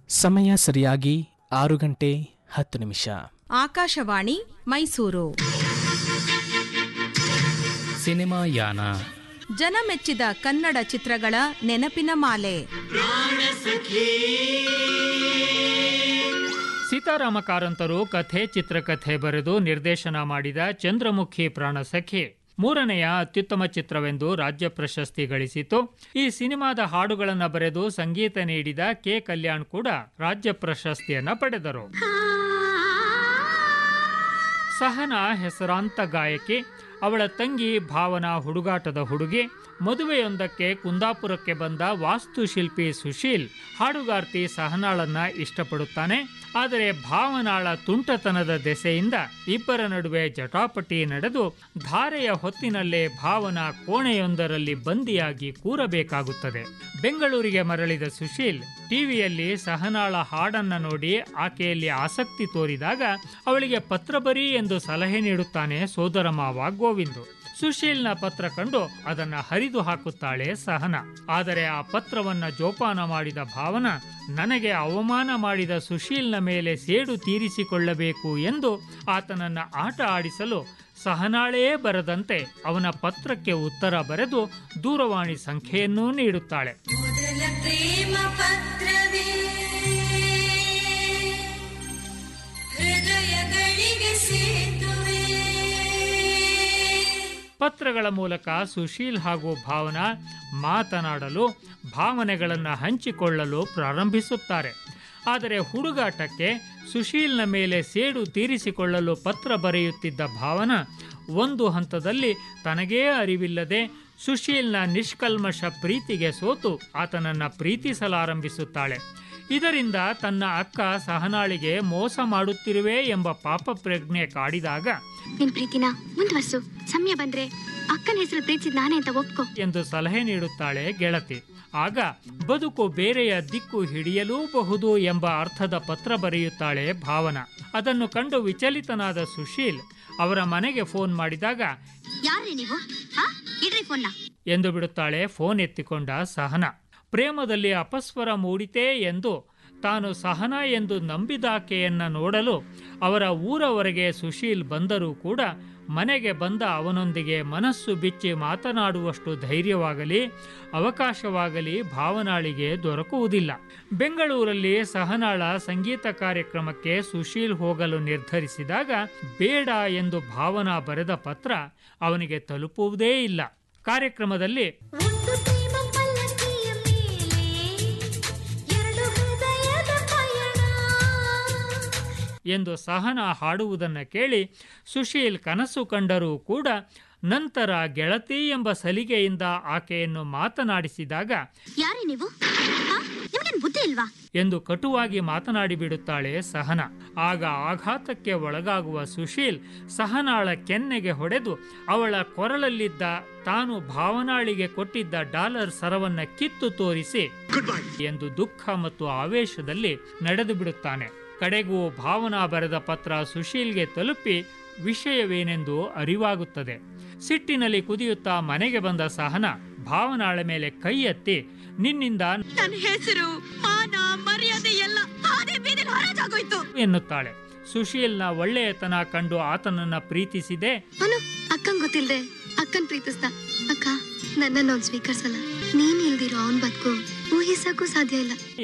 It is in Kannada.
ಸಮಯ ಸರಿಯಾಗಿ ಆರು ಗಂಟೆ ಹತ್ತು ನಿಮಿಷ ಆಕಾಶವಾಣಿ ಮೈಸೂರು ಸಿನಿಮಾ ಯಾನ ಜನಮೆಚ್ಚಿದ ಕನ್ನಡ ಚಿತ್ರಗಳ ನೆನಪಿನ ಮಾಲೆ ಸೀತಾರಾಮ ಕಾರಂತರು ಕಥೆ ಚಿತ್ರಕಥೆ ಬರೆದು ನಿರ್ದೇಶನ ಮಾಡಿದ ಚಂದ್ರಮುಖಿ ಪ್ರಾಣಸಖಿ ಮೂರನೆಯ ಅತ್ಯುತ್ತಮ ಚಿತ್ರವೆಂದು ರಾಜ್ಯ ಪ್ರಶಸ್ತಿ ಗಳಿಸಿತು ಈ ಸಿನಿಮಾದ ಹಾಡುಗಳನ್ನು ಬರೆದು ಸಂಗೀತ ನೀಡಿದ ಕೆ ಕಲ್ಯಾಣ್ ಕೂಡ ರಾಜ್ಯ ಪ್ರಶಸ್ತಿಯನ್ನ ಪಡೆದರು ಸಹನಾ ಹೆಸರಾಂತ ಗಾಯಕಿ ಅವಳ ತಂಗಿ ಭಾವನಾ ಹುಡುಗಾಟದ ಹುಡುಗಿ ಮದುವೆಯೊಂದಕ್ಕೆ ಕುಂದಾಪುರಕ್ಕೆ ಬಂದ ವಾಸ್ತುಶಿಲ್ಪಿ ಸುಶೀಲ್ ಹಾಡುಗಾರ್ತಿ ಸಹನಾಳನ್ನ ಇಷ್ಟಪಡುತ್ತಾನೆ ಆದರೆ ಭಾವನಾಳ ತುಂಟತನದ ದೆಸೆಯಿಂದ ಇಬ್ಬರ ನಡುವೆ ಜಟಾಪಟಿ ನಡೆದು ಧಾರೆಯ ಹೊತ್ತಿನಲ್ಲೇ ಭಾವನಾ ಕೋಣೆಯೊಂದರಲ್ಲಿ ಬಂದಿಯಾಗಿ ಕೂರಬೇಕಾಗುತ್ತದೆ ಬೆಂಗಳೂರಿಗೆ ಮರಳಿದ ಸುಶೀಲ್ ಟಿವಿಯಲ್ಲಿ ಸಹನಾಳ ಹಾಡನ್ನ ನೋಡಿ ಆಕೆಯಲ್ಲಿ ಆಸಕ್ತಿ ತೋರಿದಾಗ ಅವಳಿಗೆ ಪತ್ರ ಬರಿ ಎಂದು ಸಲಹೆ ನೀಡುತ್ತಾನೆ ಸೋದರ ಮಾವ ಗೋವಿಂದು ಸುಶೀಲ್ನ ಪತ್ರ ಕಂಡು ಅದನ್ನ ಹರಿದು ಹಾಕುತ್ತಾಳೆ ಸಹನ ಆದರೆ ಆ ಪತ್ರವನ್ನ ಜೋಪಾನ ಮಾಡಿದ ಭಾವನ ನನಗೆ ಅವಮಾನ ಮಾಡಿದ ಸುಶೀಲ್ನ ಮೇಲೆ ಸೇಡು ತೀರಿಸಿಕೊಳ್ಳಬೇಕು ಎಂದು ಆತನನ್ನ ಆಟ ಆಡಿಸಲು ಸಹನಾಳೇ ಬರದಂತೆ ಅವನ ಪತ್ರಕ್ಕೆ ಉತ್ತರ ಬರೆದು ದೂರವಾಣಿ ಸಂಖ್ಯೆಯನ್ನೂ ನೀಡುತ್ತಾಳೆ ಮೊದಲ ಪ್ರೇಮ ಪತ್ರವೇ ಹೃದಯಗಳಿಗೆ ಸೇತುವೆ ಪತ್ರಗಳ ಮೂಲಕ ಸುಶೀಲ್ ಹಾಗೂ ಭಾವನಾ ಮಾತನಾಡಲು ಭಾವನೆಗಳನ್ನು ಹಂಚಿಕೊಳ್ಳಲು ಪ್ರಾರಂಭಿಸುತ್ತಾರೆ ಆದರೆ ಹುಡುಗಾಟಕ್ಕೆ ಸುಶೀಲ್ನ ಮೇಲೆ ಸೇಡು ತೀರಿಸಿಕೊಳ್ಳಲು ಪತ್ರ ಬರೆಯುತ್ತಿದ್ದ ಭಾವನ ಒಂದು ಹಂತದಲ್ಲಿ ತನಗೇ ಅರಿವಿಲ್ಲದೆ ಸುಶೀಲ್ನ ನಿಷ್ಕಲ್ಮಶ ಪ್ರೀತಿಗೆ ಸೋತು ಆತನನ್ನ ಪ್ರೀತಿಸಲಾರಂಭಿಸುತ್ತಾಳೆ ಇದರಿಂದ ತನ್ನ ಅಕ್ಕ ಸಹನಾಳಿಗೆ ಮೋಸ ಮಾಡುತ್ತಿರುವೆ ಎಂಬ ಪಾಪ ಪ್ರಜ್ಞೆ ಕಾಡಿದಾಗ ನಿನ್ ಪ್ರೀತಿನ ಮುಂದುವರ್ಸು ಸಮಯ ಬಂದ್ರೆ ಅಕ್ಕನ ಹೆಸರು ಪ್ರೀತಿಸಿದ್ ನಾನೇ ಅಂತ ಒಪ್ಕೊ ಎಂದು ಸಲಹೆ ನೀಡುತ್ತಾಳೆ ಗೆಳತಿ ಆಗ ಬದುಕು ಬೇರೆಯ ದಿಕ್ಕು ಹಿಡಿಯಲೂಬಹುದು ಎಂಬ ಅರ್ಥದ ಪತ್ರ ಬರೆಯುತ್ತಾಳೆ ಭಾವನ ಅದನ್ನು ಕಂಡು ವಿಚಲಿತನಾದ ಸುಶೀಲ್ ಅವರ ಮನೆಗೆ ಫೋನ್ ಮಾಡಿದಾಗ ಯಾರೇ ನೀವು ಹಾ ಇಡ್ರಿ ಫೋನ್ನ ಎಂದು ಬಿಡುತ್ತಾಳೆ ಫೋನ್ ಎತ್ತಿಕೊಂಡ ಸಹನ ಪ್ರೇಮದಲ್ಲಿ ಅಪಸ್ವರ ಮೂಡಿತೇ ಎಂದು ತಾನು ಸಹನ ಎಂದು ನಂಬಿದಾಕೆಯನ್ನ ನೋಡಲು ಅವರ ಊರವರೆಗೆ ಸುಶೀಲ್ ಬಂದರೂ ಕೂಡ ಮನೆಗೆ ಬಂದ ಅವನೊಂದಿಗೆ ಮನಸ್ಸು ಬಿಚ್ಚಿ ಮಾತನಾಡುವಷ್ಟು ಧೈರ್ಯವಾಗಲಿ ಅವಕಾಶವಾಗಲಿ ಭಾವನಾಳಿಗೆ ದೊರಕುವುದಿಲ್ಲ ಬೆಂಗಳೂರಲ್ಲಿ ಸಹನಾಳ ಸಂಗೀತ ಕಾರ್ಯಕ್ರಮಕ್ಕೆ ಸುಶೀಲ್ ಹೋಗಲು ನಿರ್ಧರಿಸಿದಾಗ ಬೇಡ ಎಂದು ಭಾವನಾ ಬರೆದ ಪತ್ರ ಅವನಿಗೆ ತಲುಪುವುದೇ ಇಲ್ಲ ಕಾರ್ಯಕ್ರಮದಲ್ಲಿ ಒಂದು ಪ್ರೇಮ ಪಲ್ಲಕ್ಕಿಯ ಮೇಲೆ ಎರಡು ಹೃದಯದ ಪಯಣ ಎಂದು ಸಹನ ಹಾಡುವುದನ್ನು ಕೇಳಿ ಸುಶೀಲ್ ಕನಸು ಕಂಡರೂ ಕೂಡ ನಂತರ ಗೆಳತಿ ಎಂಬ ಸಲಿಗೆಯಿಂದ ಆಕೆಯನ್ನು ಮಾತನಾಡಿಸಿದಾಗ ಯಾರೇ ನೀವು ಹಾ ನಿಮ್ಗೇನ್ ಬುದ್ಧಿ ಇಲ್ವಾ ಎಂದು ಕಟುವಾಗಿ ಮಾತನಾಡಿ ಬಿಡುತ್ತಾಳೆ ಸಹನ ಆಗ ಆಘಾತಕ್ಕೆ ಒಳಗಾಗುವ ಸುಶೀಲ್ ಸಹನಾಳ ಕೆನ್ನೆಗೆ ಹೊಡೆದು ಅವಳ ಕೊರಳಲ್ಲಿದ್ದ ತಾನು ಭಾವನಾಳಿಗೆ ಕೊಟ್ಟಿದ್ದ ಡಾಲರ್ ಸರವನ್ನ ಕಿತ್ತು ತೋರಿಸಿ ಎಂದು ದುಃಖ ಮತ್ತು ಆವೇಶದಲ್ಲಿ ನಡೆದು ಬಿಡುತ್ತಾನೆ ಕಡೆಗೂ ಭಾವನಾ ಬರೆದ ಪತ್ರ ಸುಶೀಲ್ಗೆ ತಲುಪಿ ವಿಷಯವೇನೆಂದು ಅರಿವಾಗುತ್ತದೆ ಸಿಟ್ಟಿನಲ್ಲಿ ಕುದಿಯುತ್ತಾ ಮನೆಗೆ ಬಂದ ಸಹನ ಭಾವನಾಳ ಮೇಲೆ ಕೈ ಎತ್ತಿ ನಿನ್ನಿಂದ ನನ್ನ ಹೆಸರು ಮಾನ ಮರ್ಯಾದೆ ಎಲ್ಲ ಹಾದಿ ಬೀದಿಲ್ ಹರಾಜಾಗೋಯ್ತು ಎನ್ನುತ್ತಾಳೆ ಸುಶೀಲ್ನ ಒಳ್ಳೆಯತನ ಕಂಡು ಆತನನ್ನ ಪ್ರೀತಿಸಿದೆ ಅವನು ಅಕ್ಕಂಗ್ ಗೊತ್ತಿಲ್ದೆ ಅಕ್ಕನ್ ಪ್ರೀತಿಸ್ದ ಅಕ್ಕ ನನ್ನನ್ನು ಅವ್ನ್ ಸ್ವೀಕರಿಸಲ್ಲ ನೀನ್ ಇಲ್ದಿರೋ ಅವನ್ ಬದುಕು ಊಹಿಸಕ್ಕೂ ಸಾಧ್ಯ ಇಲ್ಲ